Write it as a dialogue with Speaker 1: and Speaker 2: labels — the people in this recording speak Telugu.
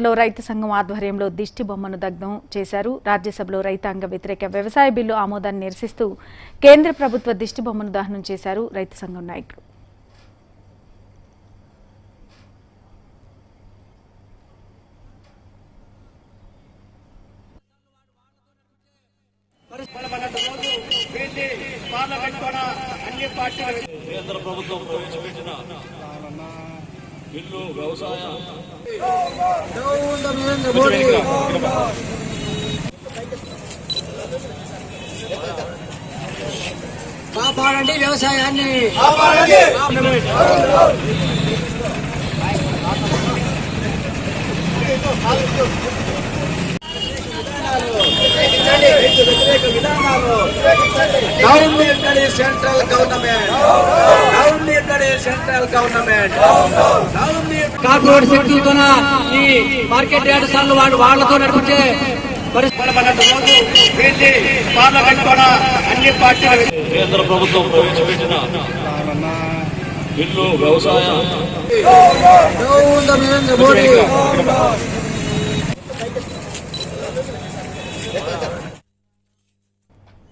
Speaker 1: లో రైతు సంఘం ఆధ్వర్యంలో దిష్టి బొమ్మను దగ్ధం చేశారు రాజ్యసభలో రైతాంగ వ్యతిరేక వ్యవసాయ బిల్లు ఆమోదాన్ని నిరసిస్తూ కేంద్ర ప్రభుత్వ దిష్టి బొమ్మను దహనం చేశారు రైతు సంఘం నాయకులు
Speaker 2: కేంద్ర ప్రభుత్వం ప్రవేశపెట్టిన బిల్లు వ్యవసాయ
Speaker 3: కాపాడండి వ్యవసాయాన్ని
Speaker 4: డౌన్ ఇక్కడి సెంట్రల్ గవర్నమెంట్ డౌన్ ఇక్కడి సెంట్రల్ గవర్నమెంట్ డౌన్
Speaker 3: కార్పొరేట్ శక్తులతో ఈ మార్కెట్ యార్డ్స్ వాళ్ళు వాళ్ళతో నడిపించే పరిస్థితి
Speaker 4: పార్లమెంట్ కూడా అన్ని పార్టీలు
Speaker 2: కేంద్ర ప్రభుత్వం ప్రవేశపెట్టిన బిల్లు వ్యవసాయ
Speaker 3: నరేంద్ర మోడీ